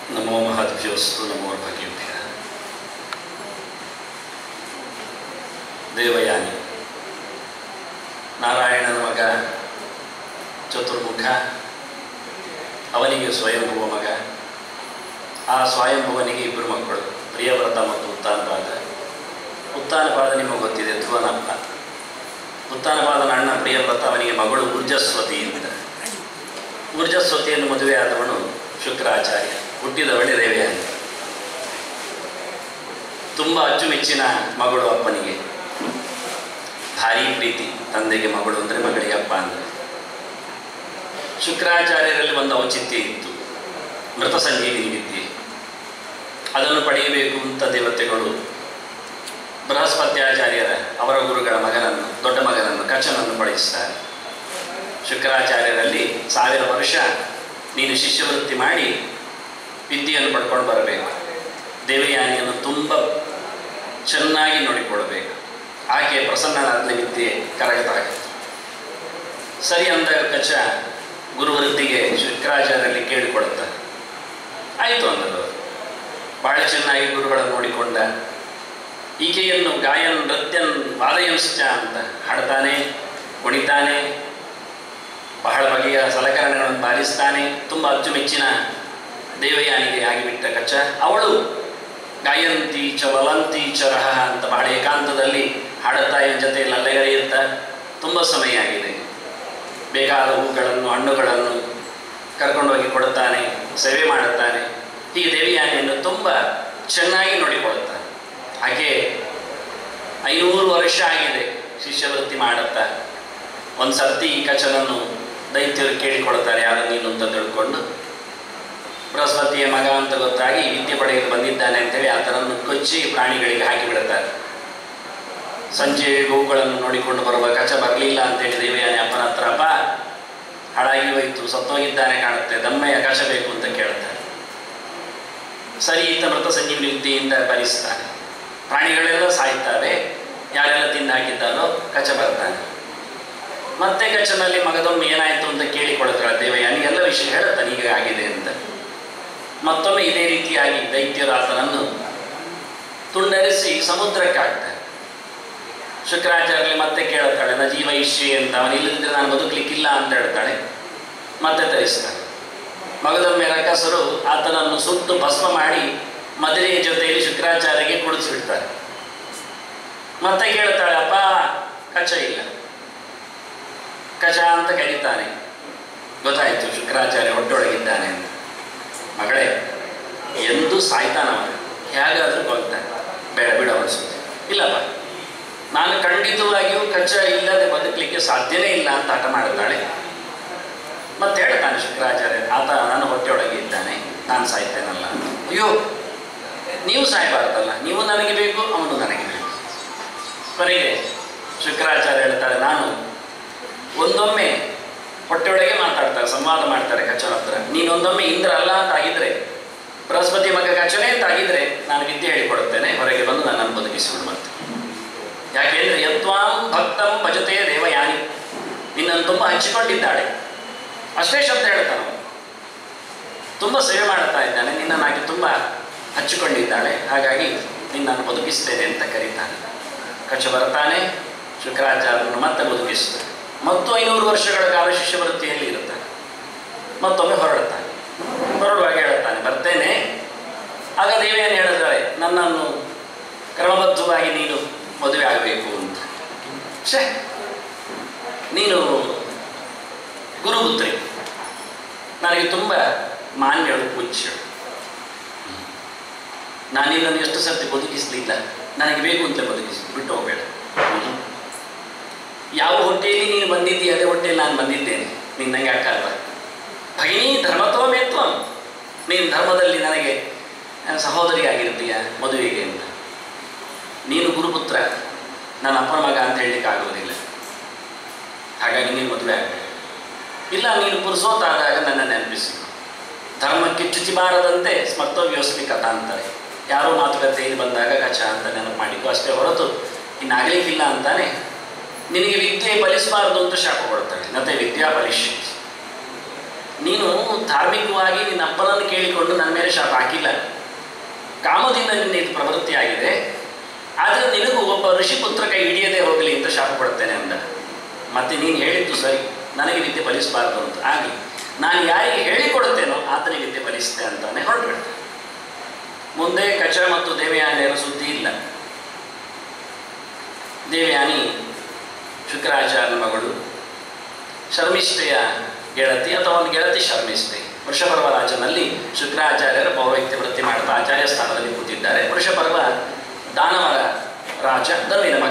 ನಮೋ ಮಹದ್ಭ್ಯೋಸ್ತು ನಮೋ ಭಗೇಭ್ಯ ದೇವಯಾನಿ ನಾರಾಯಣನ ಮಗ ಚತುರ್ಮುಖ ಅವನಿಗೆ ಸ್ವಯಂಭುವ ಮಗ ಆ ಸ್ವಯಂಭುವನಿಗೆ ಇಬ್ಬರು ಮಕ್ಕಳು ಪ್ರಿಯವ್ರತ ಮತ್ತು ಉತ್ತಾನಪಾದ ಉತ್ತಾನಪಾದ ನಿಮಗೆ ಗೊತ್ತಿದೆ ಧ್ರುವನಪ್ಪ ಉತ್ತಾನಪಾದನ ಅಣ್ಣ ಪ್ರಿಯವ್ರತ ಅವನಿಗೆ ಮಗಳು ಊರ್ಜಸ್ವತಿ ಅಂತ ಊರ್ಜಸ್ವತಿಯನ್ನು ಮದುವೆಯಾದವನು ಶುಕ್ರಾಚಾರ್ಯ ಹುಟ್ಟಿದವಳೆ ದೇವಯಾನಿ ತುಂಬ ಅಚ್ಚುಮೆಚ್ಚಿನ ಮಗಳು ಅಪ್ಪನಿಗೆ ಭಾರಿ ಪ್ರೀತಿ ತಂದೆಗೆ ಮಗಳು ಅಂದರೆ ಮಗಳಿಗೆ ಅಪ್ಪ ಅಂದರೆ ಶುಕ್ರಾಚಾರ್ಯರಲ್ಲಿ ಒಂದು ಔಚಿತ್ಯ ಇತ್ತು ಮೃತ ಸಂಜೀವಿನಿ ವಿದ್ಯೆ ಅದನ್ನು ಪಡೆಯಬೇಕು ಅಂತ ದೇವತೆಗಳು ಬೃಹಸ್ಪತ್ಯಾಚಾರ್ಯರ ಅವರ ಗುರುಗಳ ಮಗನನ್ನು ದೊಡ್ಡ ಮಗನನ್ನು ಕಚನನ್ನು ಪಡಿಸ್ತಾರೆ ಶುಕ್ರಾಚಾರ್ಯರಲ್ಲಿ ಸಾವಿರ ವರ್ಷ ನೀನು ಶಿಷ್ಯವೃತ್ತಿ ಮಾಡಿ ವಿದ್ಯೆಯನ್ನು ಪಡ್ಕೊಂಡು ಬರಬೇಕು ದೇವಯಾನಿಯನ್ನು ತುಂಬ ಚೆನ್ನಾಗಿ ನೋಡಿಕೊಳ್ಳಬೇಕು ಆಕೆ ಪ್ರಸನ್ನನಾದ ವಿದ್ಯೆ ಕರಗತಾಗಿತ್ತು ಸರಿ ಅಂದ ಕಚ ಗುರುವೃತ್ತಿಗೆ ಶುಕ್ರಾಚಾರ್ಯರಲ್ಲಿ ಕೇಳಿಕೊಡುತ್ತಾರೆ ಆಯಿತು ಅಂದರು ಬಹಳ ಚೆನ್ನಾಗಿ ಗುರುಗಳನ್ನು ನೋಡಿಕೊಂಡ ಈಕೆಯನ್ನು ಗಾಯನ್ ನೃತ್ಯನ್ ವಾದಯಂಶ್ಚ ಅಂತ ಹಾಡ್ತಾನೆ ಕುಣಿತಾನೆ ಬಹಳ ಬಗೆಯ ಸಲಕರಣೆಗಳನ್ನು ಬಾರಿಸ್ತಾನೆ ತುಂಬ ಅಚ್ಚುಮೆಚ್ಚಿನ ದೇವಯಾನಿಗೆ ಆಗಿಬಿಟ್ಟ ಕಚ್ಚ ಅವಳು ಗಾಯಂತಿ ಚ ವಲಂತಿ ಚ ರಹ ಅಂತ ಬಹಳ ಏಕಾಂತದಲ್ಲಿ ಹಾಡುತ್ತಾ ಇವನ ಜೊತೆಯಲ್ಲಿ ಅಲೆಗರೆಯುತ್ತಾ ತುಂಬ ಸಮಯ ಆಗಿದೆ ಬೇಕಾದ ಹೂಗಳನ್ನು ಹಣ್ಣುಗಳನ್ನು ಕರ್ಕೊಂಡೋಗಿ ಕೊಡುತ್ತಾನೆ ಸೇವೆ ಮಾಡುತ್ತಾನೆ ಹೀಗೆ ದೇವಿಯಾನಿಯನ್ನು ತುಂಬ ಚೆನ್ನಾಗಿ ನೋಡಿಕೊಳ್ಳುತ್ತಾನೆ ಹಾಗೆ ಐನೂರು ವರ್ಷ ಆಗಿದೆ ಶಿಷ್ಯವೃತ್ತಿ ಮಾಡುತ್ತಾ ಒಂದು ಸರ್ತಿ ಈ ಕಚನನ್ನು ದೈತ್ಯರು ಕೇಳಿಕೊಳ್ತಾರೆ ಯಾರು ನೀನು ಅಂತ ತಿಳ್ಕೊಂಡು ಬೃಹಸ್ಪತಿಯ ಮಗ ಅಂತ ಗೊತ್ತಾಗಿ ವಿದ್ಯೆ ಪಡೆಯಲು ಬಂದಿದ್ದಾನೆ ಅಂತೇಳಿ ಆತನನ್ನು ಕೊಚ್ಚಿ ಪ್ರಾಣಿಗಳಿಗೆ ಹಾಕಿ ಬಿಡುತ್ತಾರೆ ಸಂಜೆ ಗೋವುಗಳನ್ನು ನೋಡಿಕೊಂಡು ಬರುವ ಕಚ ಬರಲಿಲ್ಲ ಅಂತೇಳಿ ದೇವಯಾನಿ ಅಪ್ಪನ ಹತ್ರ ಅಪ್ಪ ಹಾಳಾಗಿ ಹೋಯಿತು ಸತ್ತೋಗಿದ್ದಾನೆ ಕಾಣುತ್ತೆ ದಮ್ಮೆಯ ಕಚ ಬೇಕು ಅಂತ ಕೇಳ್ತಾರೆ ಸರಿ ಈತ ಮೃತ ಸಂಜೀವಿನಿ ವಿದ್ಯೆಯಿಂದ ಭರಿಸ್ತಾನೆ ಪ್ರಾಣಿಗಳೆಲ್ಲ ಸಾಯ್ತವೆ ಯಾರೆಲ್ಲ ತಿಂದು ಹಾಕಿದ್ದಾರೋ ಕಚ ಬರ್ತಾನೆ ಮತ್ತೆ ಕಚನಲ್ಲಿ ಮಗದೊಮ್ಮೆ ಏನಾಯಿತು ಅಂತ ಕೇಳಿಕೊಳ್ತಾಳೆ ದೇವಯಾನಿ ಎಲ್ಲ ವಿಷಯ ಹೇಳುತ್ತಾನೆ ಈಗ ಆಗಿದೆ ಅಂತ ಮತ್ತೊಮ್ಮೆ ಇದೇ ರೀತಿಯಾಗಿ ದೈತ್ಯರು ಆತನನ್ನು ತುಂಡರಿಸಿ ಸಮುದ್ರಕ್ಕೆ ಹಾಕ್ತಾರೆ ಶುಕ್ರಾಚಾರ್ಯ ಮತ್ತೆ ಕೇಳುತ್ತಾಳೆ ನ ಜೀವ ಇಷ್ಯೆ ಅಂತ ಅವನು ಇಲ್ಲದಿದ್ದರೆ ನಾನು ಬದುಕಲಿಕ್ಕಿಲ್ಲ ಅಂತ ಹೇಳ್ತಾಳೆ ಮತ್ತೆ ತರಿಸ್ತಾಳೆ ಮಗದೊಮ್ಮೆ ರಕ್ಕಸರು ಆತನನ್ನು ಸುಟ್ಟು ಭಸ್ಮ ಮಾಡಿ ಮದುವೆಯ ಜೊತೆಯಲ್ಲಿ ಶುಕ್ರಾಚಾರ್ಯಗೆ ಕುಡಿಸಿಬಿಡ್ತಾರೆ ಮತ್ತೆ ಕೇಳ್ತಾಳೆ ಅಪ್ಪ ಕಚ ಇಲ್ಲ ಕಚ ಅಂತ ಕರೀತಾನೆ ಗೊತ್ತಾಯಿತು ಶುಕ್ರಾಚಾರ್ಯ ಹೊಟ್ಟೊಳಗಿದ್ದಾನೆ ಅಂತ ಮಗಳೇ ಎಂದು ಸಾಯ್ತಾನವ ಹೇಗಾದರೂ ಕೊಲ್ತಾನೆ ಬೇಡ ಬಿಡ ಅನಿಸುತ್ತೆ ಇಲ್ಲಪ್ಪ ನಾನು ಖಂಡಿತವಾಗಿಯೂ ಕಚ್ಚ ಇಲ್ಲದೆ ಬದುಕಲಿಕ್ಕೆ ಸಾಧ್ಯನೇ ಇಲ್ಲ ಅಂತ ಹಠ ಮಾಡುತ್ತಾಳೆ ಮತ್ತೆ ಹೇಳ್ತಾನೆ ಶುಕ್ರಾಚಾರ್ಯ ಆತ ನನ್ನ ಹೊಟ್ಟೆಯೊಳಗೆ ಇದ್ದಾನೆ ನಾನು ಸಾಯ್ತೇನಲ್ಲ ಅಂತ ಅಯ್ಯೋ ನೀವು ಸಾಯ್ಬಾರ್ದಲ್ಲ ನೀವು ನನಗೆ ಬೇಕು ಅವನು ನನಗೆ ಬೇಕು ಕೊನೆಗೆ ಶುಕ್ರಾಚಾರ್ಯ ಹೇಳ್ತಾರೆ ನಾನು ಒಂದೊಮ್ಮೆ ಹೊಟ್ಟೆಯೊಳಗೆ ಮಾತಾಡ್ತಾರೆ ಸಂವಾದ ಮಾಡ್ತಾರೆ ಕಚ್ಚನ ಹತ್ರ ನೀನೊಂದೊಮ್ಮೆ ಇಂದ್ರ ಅಲ್ಲ ಅಂತ ಆಗಿದ್ರೆ ಬೃಹಸ್ಪತಿ ಮಗ ಕಚನೆ ಅಂತ ಆಗಿದ್ರೆ ನಾನು ವಿದ್ಯೆ ಹೇಳಿಕೊಡುತ್ತೇನೆ ಹೊರಗೆ ಬಂದು ನನ್ನನ್ನು ಬದುಕಿಸಿಕೊಂಡು ಬರ್ತೀನಿ ಯಾಕೆಂದ್ರೆ ಯತ್ವಾಂ ಭಕ್ತಂ ಭಜತೆ ದೇವಯಾನಿ ನಿನ್ನನ್ನು ತುಂಬ ಹಂಚಿಕೊಂಡಿದ್ದಾಳೆ ಅಷ್ಟೇ ಶಬ್ದ ಹೇಳ್ತಾನೆ ಅವನು. ತುಂಬ ಸೇವೆ ಮಾಡ್ತಾ ಇದ್ದಾನೆ ನಿನ್ನನ್ನು ಆಕೆ ತುಂಬ ಹಚ್ಚಿಕೊಂಡಿದ್ದಾಳೆ ಹಾಗಾಗಿ ನಿನ್ನನ್ನು ಬದುಕಿಸ್ತೇನೆ ಅಂತ ಕರೀತಾನೆ ಕಚ್ಚ ಬರ್ತಾನೆ ಶುಕ್ರಾಚಾರ್ಯನು ಮತ್ತೆ ಬದುಕಿಸ್ತಾನೆ ಮತ್ತು ಐನೂರು ವರ್ಷಗಳ ಕಾಲ ಶಿಷ್ಯವೃತ್ತಿಯಲ್ಲಿ ಇರುತ್ತಾನೆ ಮತ್ತೊಮ್ಮೆ ಹೊರಡುತ್ತಾನೆ ಹೊರಡುವಾಗ ಹೇಳುತ್ತಾನೆ ಬರ್ತೇನೆ ಆಗ ದೇವಿಯನ್ನು ಹೇಳಿದಾಳೆ ನನ್ನನ್ನು ಕ್ರಮಬದ್ಧವಾಗಿ ನೀನು ಮದುವೆ ಆಗಬೇಕು ಅಂತ ಶೇ ನೀನು ಗುರುಪುತ್ರಿ ನನಗೆ ತುಂಬ ಮಾನ್ಯಳು ಪೂಜ್ಯಳು ನಾನು ನಿನ್ನನ್ನು ಎಷ್ಟು ಸರ್ತಿ ಬದುಕಿಸಲಿಲ್ಲ ನನಗೆ ಬೇಕು ಅಂತ ಬದುಕಿಸಿ ಬಿಟ್ಟು ಹೋಗಬೇಡ ಯಾವ ಹೊಟ್ಟೆಯಲ್ಲಿ ನೀನು ಬಂದಿದ್ದೀಯ ಅದೇ ಹೊಟ್ಟೆಯಲ್ಲಿ ನಾನು ಬಂದಿದ್ದೇನೆ ನಿನ್ನಂಗೆ ಹಾಕಲ್ವ ಭಗಿನಿ ಧರ್ಮತೋಮೇತ್ವ ನೀನು ಧರ್ಮದಲ್ಲಿ ನನಗೆ ಸಹೋದರಿ ಆಗಿರ್ತೀಯ ಮದುವೆಗೆ ಅಂತ ನೀನು ಗುರುಪುತ್ರ ನನ್ನ ಅಪ್ಪನ ಮಗ ಅಂತ ಹೇಳಲಿಕ್ಕೆ ಆಗೋದಿಲ್ಲ ಹಾಗಾಗಿ ನೀನು ಮದುವೆ ಆಗಬೇಕು ಇಲ್ಲ ನೀನು ಪುರುಷೋತ್ತಾದಾಗ ನನ್ನ ನೆನಪಿಸಿ ಧರ್ಮಕ್ಕೆ ಚ್ಯುತಿ ಬಾರದಂತೆ ಸ್ಮರ್ತವ್ಯೋಸ್ಮಿ ಕಥಾ ಅಂತಾರೆ ಯಾರೋ ಮಾತುಕತೆಯಲ್ಲಿ ಬಂದಾಗ ಕಚ ಅಂತ ನೆನಪು ಮಾಡಿದ್ದು ಅಷ್ಟೇ ಹೊರತು ಇನ್ನಾಗಲಿಕ್ಕಿಲ್ಲ ಅಂತಾನೆ ನಿನಗೆ ವಿದ್ಯೆ ಫಲಿಸಬಾರದು ಅಂತ ಶಾಪ ಕೊಡ್ತಾಳೆ ಮತ್ತೆ ವಿದ್ಯಾ ಫಲಿಷ್ಯ ನೀನು ಧಾರ್ಮಿಕವಾಗಿ ನಿನ್ನ ಅಪ್ಪನನ್ನು ಕೇಳಿಕೊಂಡು ನನ್ನ ಮೇಲೆ ಶಾಪ ಹಾಕಿಲ್ಲ ಕಾಮದಿಂದ ನಿನ್ನ ಇದು ಪ್ರವೃತ್ತಿ ಆಗಿದೆ ಆದರೆ ನಿನಗೂ ಒಬ್ಬ ಋಷಿಪುತ್ರ ಕೈ ಹಿಡಿಯದೇ ಹೋಗಲಿ ಅಂತ ಶಾಪ ಕೊಡ್ತೇನೆ ಅಂದ ಮತ್ತೆ ನೀನು ಹೇಳಿದ್ದು ಸರಿ ನನಗೆ ವಿದ್ಯೆ ಫಲಿಸಬಾರ್ದು ಅಂತ ಆಗಲಿ ನಾನು ಯಾರಿಗೆ ಹೇಳಿಕೊಡುತ್ತೇನೋ ಆತನಿಗೆ ವಿದ್ಯೆ ಫಲಿಸುತ್ತೆ ಅಂತಾನೆ ಹೊರಟುಬಿಡ್ತಾನೆ ಮುಂದೆ ಕಚ ಮತ್ತು ದೇವಯಾನಿಯರ ಸುದ್ದಿ ಇಲ್ಲ ದೇವಯಾನಿ ಶುಕ್ರಾಚಾರ್ಯನ ಮಗಳು ಶರ್ಮಿಷ್ಠೆಯ ಗೆಳತಿ ಅಥವಾ ಒಂದು ಗೆಳತಿ ಶರ್ಮಿಷ್ಠೆ ವೃಷಪರ್ವ ರಾಜನಲ್ಲಿ ಶುಕ್ರಾಚಾರ್ಯರ ಪೌರೋಹಿತ್ಯ ವೃತ್ತಿ ಮಾಡ್ತಾ ಆಚಾರ್ಯ ಸ್ಥಾನದಲ್ಲಿ ಕೂತಿದ್ದಾರೆ ವೃಷಪರ್ವ ದಾನವರ ರಾಜ ಧನುವಿನ ಮಗ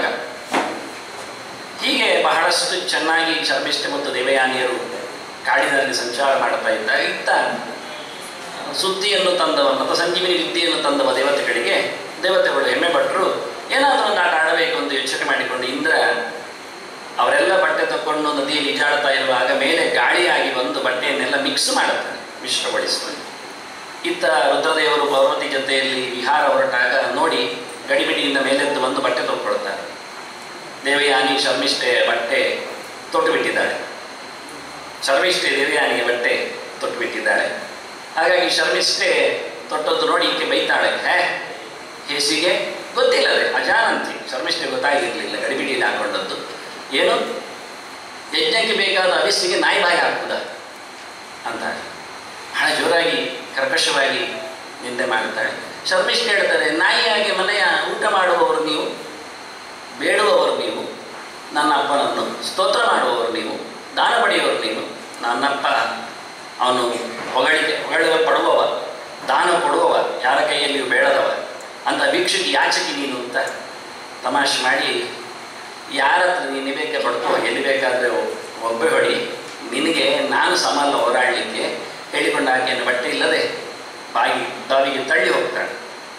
ಹೀಗೆ ಬಹಳಷ್ಟು ಚೆನ್ನಾಗಿ ಶರ್ಮಿಷ್ಠೆ ಮತ್ತು ದೇವಯಾನಿಯರು ಕಾಡಿನಲ್ಲಿ ಸಂಚಾರ ಮಾಡ್ತಾ ಇದ್ದಾಗ ಇತ್ತ ಸುದ್ದಿಯನ್ನು ತಂದವ ಮತ ಸಂಜೀವಿನಿ ವಿದ್ಯೆಯನ್ನು ತಂದವ ದೇವತೆಗಳಿಗೆ ದೇವತೆಗಳು ಹೆಮ್ಮೆ ಪಟ್ಟರು ಏನಾದರೂ ಒಂದು ಆಟ ಆಡಬೇಕು ಅಂತ ಯೋಚನೆ ಮಾಡಿಕೊಂಡು ಇಂದ್ರ ಅವರೆಲ್ಲ ಬಟ್ಟೆ ತಕೊಂಡು ನದಿಯಲ್ಲಿ ಈಜಾಡ್ತಾ ಇರುವಾಗ ಮೇಲೆ ಗಾಳಿಯಾಗಿ ಬಂದು ಬಟ್ಟೆಯನ್ನೆಲ್ಲ ಮಿಕ್ಸ್ ಮಾಡುತ್ತಾನೆ ಮಿಶ್ರಗೊಳಿಸ್ತಾನೆ ಇತ್ತ ರುದ್ರದೇವರು ಪಾರ್ವತಿ ಜೊತೆಯಲ್ಲಿ ವಿಹಾರ ಹೊರಟಾಗ ನೋಡಿ ಗಡಿಬಿಡಿಯಿಂದ ಮೇಲೆದ್ದು ಬಂದು ಬಟ್ಟೆ ತೊಳ್ಕೊಳ್ತಾರೆ ದೇವಯಾನಿ ಶರ್ಮಿಷ್ಠೆ ಬಟ್ಟೆ ತೊಟ್ಟು ಬಿಟ್ಟಿದ್ದಾಳೆ ಶರ್ಮಿಷ್ಠೆ ದೇವಯಾನಿಗೆ ಬಟ್ಟೆ ತೊಟ್ಟು ಬಿಟ್ಟಿದ್ದಾಳೆ ಹಾಗಾಗಿ ಶರ್ಮಿಷ್ಠೆ ತೊಟ್ಟದ್ದು ನೋಡಿ ಈಕೆ ಬೈತಾಳೆ ಹೇ ಹೇಸಿಗೆ ಗೊತ್ತಿಲ್ಲದೆ ಅಜಾನಂತಿ ಶರ್ಮಿಷ್ಠೆ ಗೊತ್ತಾಗಿರಲಿಲ್ಲ ಗಡಿಬಿಡಿಯಲ್ಲಿ ಹಾಕೊಂಡದ್ದು ಏನು ಯಜ್ಞಕ್ಕೆ ಬೇಕಾದ ಅವಿಸ್ಸಿಗೆ ನಾಯಿ ಬಾಯಿ ಹಾಕುದ ಅಂತಾಳೆ ಬಹಳ ಜೋರಾಗಿ ಕರ್ಕಶವಾಗಿ ನಿಂದೆ ಮಾಡುತ್ತಾಳೆ ಶರ್ಮಿಷ್ಠೆ ಹೇಳ್ತಾರೆ ನಾಯಿಯಾಗಿ ಮನೆಯ ಊಟ ಮಾಡುವವರು ನೀವು ಬೇಡುವವರು ನೀವು ನನ್ನ ಅಪ್ಪನನ್ನು ಸ್ತೋತ್ರ ಮಾಡುವವರು ನೀವು ದಾನ ಪಡೆಯುವವರು ನೀವು ನನ್ನಪ್ಪ ಅವನು ಹೊಗಳಿಗೆ ಹೊಗಳ ಪಡುವವ ದಾನ ಕೊಡುವವ ಯಾರ ಕೈಯಲ್ಲಿಯೂ ಬೇಡದವ ಅಂತ ಭಿಕ್ಷುಕಿ ಯಾಚಕಿ ನೀನು ಅಂತ ತಮಾಷೆ ಮಾಡಿ ಯಾರ ಹತ್ರ ನೀನು ಬೇಕೆ ಪಡ್ಕೋ ಎಲ್ಲಿ ಬೇಕಾದರೆ ಒಬ್ಬೆ ಹೊಡಿ ನಿನಗೆ ನಾನು ಸಮಲ್ಲ ಹೋರಾಡಲಿಕ್ಕೆ ಹೇಳಿಕೊಂಡ ಆಕೆಯನ್ನು ಬಟ್ಟೆ ಇಲ್ಲದೆ ಬಾಗಿ ಬಾವಿಗೆ ತಳ್ಳಿ ಹೋಗ್ತಾಳೆ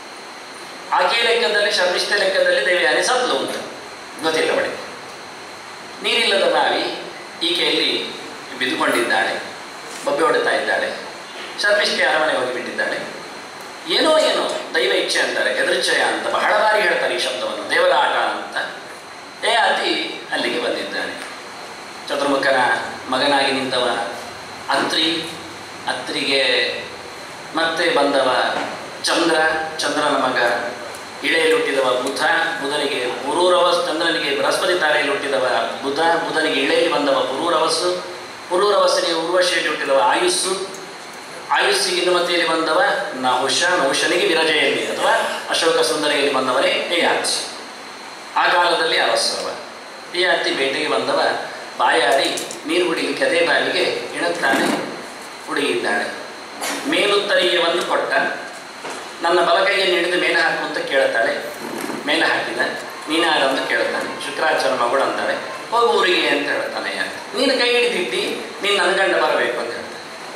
ಆಕೆ ಲೆಕ್ಕದಲ್ಲಿ ಶರ್ಮಿಷ್ಠ ಲೆಕ್ಕದಲ್ಲಿ ದೇವಿಯಾನೆ ಸತ್ಲು ಅಂತ ಗೊತ್ತಿಲ್ಲ ಬಡಿ ನೀರಿಲ್ಲದ ಬಾವಿ ಈಕೆಯಲ್ಲಿ ಬಿದ್ದುಕೊಂಡಿದ್ದಾಳೆ ಬೊಬ್ಬೆ ಹೊಡಿತಾ ಇದ್ದಾಳೆ ಶರ್ಮಿಷ್ಠೆ ಅರಮನೆ ಹೋಗಿಬಿಟ್ಟಿದ್ದಾಳೆ ಏನೋ ಏನೋ ದೈವ ಇಚ್ಛೆ ಅಂತಾರೆ ಎದುರಿಚ್ಛಯ ಅಂತ ಬಹಳ ಬಾರಿ ಹೇಳ್ತಾರೆ ಈ ಶಬ್ದವನ್ನು ದೇವರ ಆಟ ಅಂತ ಏ ಅತಿ ಅಲ್ಲಿಗೆ ಬಂದಿದ್ದಾನೆ ಚತುರ್ಮುಖನ ಮಗನಾಗಿ ನಿಂತವ ಅತ್ರಿ ಅತ್ರಿಗೆ ಮತ್ತೆ ಬಂದವ ಚಂದ್ರ ಚಂದ್ರನ ಮಗ ಇಳೆಯಲ್ಲಿ ಹುಟ್ಟಿದವ ಬುಧ ಬುಧನಿಗೆ ಪುರೂರವಸ್ ಚಂದ್ರನಿಗೆ ಬೃಹಸ್ಪತಿ ತಾರೆಯಲ್ಲಿ ಹುಟ್ಟಿದವ ಬುಧ ಬುಧನಿಗೆ ಇಳೆಯಲ್ಲಿ ಬಂದವ ಪುರೂರವಸ್ಸು ಪುರೂರವಸ್ಸನಿಗೆ ಉರ್ವಶಿಯಲ್ಲಿ ಹುಟ್ಟಿದವ ಆಯುಸ್ಸು ಆಯುಸ್ಸಿಗೆ ಇನುಮತಿಯಲ್ಲಿ ಬಂದವ ನಹುಷ ನಹುಷನಿಗೆ ವಿರಜೆಯಲ್ಲಿ ಅಥವಾ ಅಶೋಕ ಸುಂದರಿಯಲ್ಲಿ ಬಂದವರೇ ಯಯಾತಿ ಆ ಕಾಲದಲ್ಲಿ ಅರಸವ ಯಯಾತಿ ಬೇಟೆಗೆ ಬಂದವ ಬಾಯಾಡಿ ನೀರು ಕುಡಿಲಿಕ್ಕೆ ಅದೇ ಬಾವಿಗೆ ಇಣುತ್ತಾನೆ ಹುಡುಗಿದ್ದಾಳೆ ಮೇಲುತ್ತರೀಯವನ್ನು ಕೊಟ್ಟ ನನ್ನ ಬಲಕೈಯನ್ನು ಹಿಡಿದು ಮೇಲೆ ಹಾಕು ಅಂತ ಕೇಳುತ್ತಾಳೆ ಮೇಲೆ ಹಾಕಿದ ನೀನಾರ ಅಂತ ಕೇಳ್ತಾನೆ ಶುಕ್ರಾಚಾರ್ಯ ಮಗಳು ಅಂತಾಳೆ ಹೋಗು ಊರಿಗೆ ಅಂತ ಹೇಳ್ತಾನೆ ಯಾಕೆ ನೀನು ಕೈ ಹಿಡಿದಿದ್ದಿ ನೀನು ನನ್ನ ಗಂಡ ಬರಬೇಕು ಅಂತ ಹೇಳ್ತಾನೆ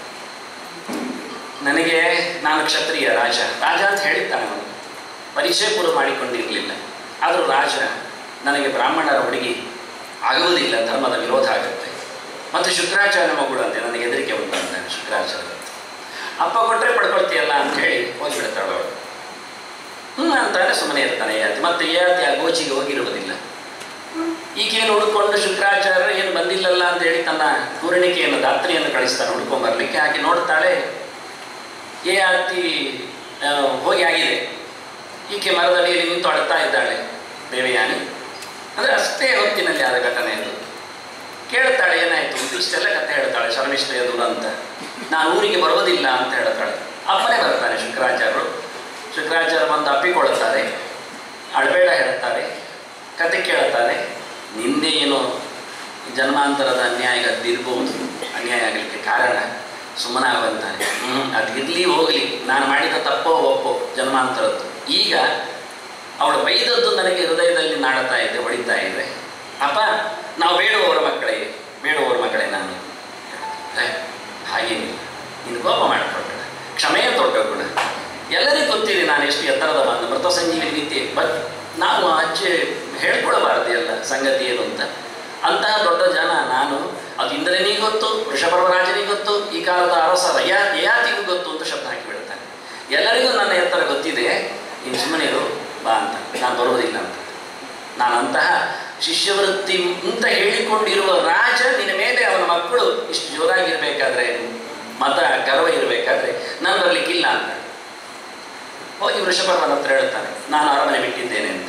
ನನಗೆ ನಾನು ಕ್ಷತ್ರಿಯ ರಾಜ ರಾಜ ಅಂತ ಹೇಳಿದ್ದಾನೆ ಅವನು ಪರಿಚಯ ಪೂರ್ವ ಮಾಡಿಕೊಂಡಿರಲಿಲ್ಲ ಆದರೂ ರಾಜ ನನಗೆ ಬ್ರಾಹ್ಮಣರ ಹುಡುಗಿ ಆಗುವುದಿಲ್ಲ ಧರ್ಮದ ವಿರೋಧ ಆಗುತ್ತೆ ಮತ್ತು ಶುಕ್ರಾಚಾರ್ಯ ಮಗಳು ಅಂತೆ ನನಗೆ ಹೆದರಿಕೆ ಉಂಟು ಅಂತಾನೆ ಶುಕ್ರಾಚಾರ್ಯ ಅಪ್ಪ ಕೊಟ್ಟರೆ ಪಡ್ಕೊಳ್ತೀಯಲ್ಲ ಅಂತ ಹೇಳಿ ಹೋಗಿಬಿಡ್ತಾಳೆ ಅವಳು ಹ್ಞೂ ಅಂತಾನೆ ಸುಮ್ಮನೆ ಇರ್ತಾನೆ ಯಾತಿ ಮತ್ತೆ ಯಾತಿ ಆ ಗೋಚಿಗೆ ಹೋಗಿರುವುದಿಲ್ಲ ಈಗೇನು ಹುಡುಕೊಂಡು ಶುಕ್ರಾಚಾರ್ಯ ಏನು ಬಂದಿಲ್ಲಲ್ಲ ಅಂತ ಹೇಳಿ ತನ್ನ ಕೂರಣಿಕೆಯನ್ನು ದಾತ್ರಿಯನ್ನು ಕಳಿಸ್ತಾನೆ ಹುಡ್ಕೊಂಡ್ ಬರ್ಲಿಕ್ಕೆ ಆಕೆ ನೋಡ್ತಾಳೆ ಏ ಆತಿ ಆ, ಹೋಗಿ ಆಗಿದೆ ಈಕೆ ಮರದಡಿಯಲ್ಲಿ ನಿಂತು ಅಳ್ತಾ ಇದ್ದಾಳೆ ದೇವಯಾನಿ ಅಂದರೆ ಅಷ್ಟೇ ಹೊತ್ತಿನಲ್ಲಿ ಆದ ಘಟನೆ ಅದು ಕೇಳ್ತಾಳೆ ಏನಾಯಿತು ಅಂತ ಇಷ್ಟೆಲ್ಲ ಕಥೆ ಹೇಳ್ತಾಳೆ ಶರ್ಮಿಷ್ಠೆಯ ದುರಂತ ನಾನು ಊರಿಗೆ ಬರೋದಿಲ್ಲ ಅಂತ ಹೇಳ್ತಾಳೆ ಅಪ್ಪನೇ ಬರ್ತಾನೆ ಶುಕ್ರಾಚಾರ್ಯರು ಶುಕ್ರಾಚಾರ್ಯ ಬಂದು ಅಪ್ಪಿಕೊಳ್ಳುತ್ತಾರೆ ಅಳಬೇಡ ಹೇಳ್ತಾರೆ ಕತೆ ಕೇಳುತ್ತಾರೆ ನಿಂದೆ ಏನೋ ಜನ್ಮಾಂತರದ ಅನ್ಯಾಯ ಅದಿರ್ಬೋದು ಅನ್ಯಾಯ ಆಗಲಿಕ್ಕೆ ಕಾರಣ ಸುಮ್ಮನಾಗುವಂತಾನೆ ಹ್ಞೂ ಅದು ಇರಲಿ ಹೋಗಲಿ ನಾನು ಮಾಡಿದ ತಪ್ಪೋ ಒಪ್ಪೋ ಜನ್ಮಾಂತರದ್ದು ಈಗ ಅವಳು ಬೈದದ್ದು ನನಗೆ ಹೃದಯದಲ್ಲಿ ನಾಡುತ್ತಾ ಇದೆ ಹೊಡಿತಾ ಇದೆ ಅಪ್ಪ ನಾವು ಬೇಡುವವರ ಮಕ್ಕಳೇ ಬೇಡುವವರ ಮಕ್ಕಳೇ ನಾನು ಏ, ಹಾಗೇನಿಲ್ಲ ನೀನು ಕೋಪ ಮಾಡಿಕೊಳ್ಬೇಡ ಕ್ಷಮೆಯ ದೊಡ್ಡ ಗುಣ ಎಲ್ಲರಿಗೂ ಗೊತ್ತಿದೆ ನಾನು ಎಷ್ಟು ಎತ್ತರದ ಬಂದು ಮೃತ ಸಂಜೀವಿನಿ ವಿದ್ಯೆ ಬಟ್ ನಾವು ಆಚೆ ಹೇಳ್ಕೊಳ್ಬಾರ್ದು ಎಲ್ಲ ಸಂಗತಿ ಏನು ಅಂತ ಅಂತಹ ದೊಡ್ಡ ಜನ ನಾನು ಅದು ಇಂದ್ರನಿಗೆ ಗೊತ್ತು ವೃಷಪರ್ವರಾಜನಿಗೆ ಗೊತ್ತು ಈ ಕಾಲದ ಅರಸ ಯಯಾ ಯಯಾತಿಗೂ ಗೊತ್ತು ಅಂತ ಶಬ್ದ ಹಾಕಿಬಿಡ್ತಾನೆ ಎಲ್ಲರಿಗೂ ನನ್ನ ಎತ್ತರ ಗೊತ್ತಿದೆ ನೀನು ಸುಮ್ಮನೆ ಇರು ಬಾ ಅಂತ ನಾನು ಬರುವುದಿಲ್ಲ ಅಂತ ನಾನಂತಹ ಶಿಷ್ಯವೃತ್ತಿ ಅಂತ ಹೇಳಿಕೊಂಡಿರುವ ರಾಜ ನಿನ್ನ ಮೇಲೆ ಅವನ ಮಕ್ಕಳು ಇಷ್ಟು ಜೋರಾಗಿರ್ಬೇಕಾದ್ರೆ ಮತ ಗರ್ವ ಇರಬೇಕಾದ್ರೆ ನಾನು ಬರಲಿಕ್ಕಿಲ್ಲ ಅಂತ ಹೋಗಿ ವೃಷಭರ್ವನ ಹತ್ರ ಹೇಳ್ತಾನೆ ನಾನು ಅರಮನೆ ಬಿಟ್ಟಿದ್ದೇನೆ ಅಂತ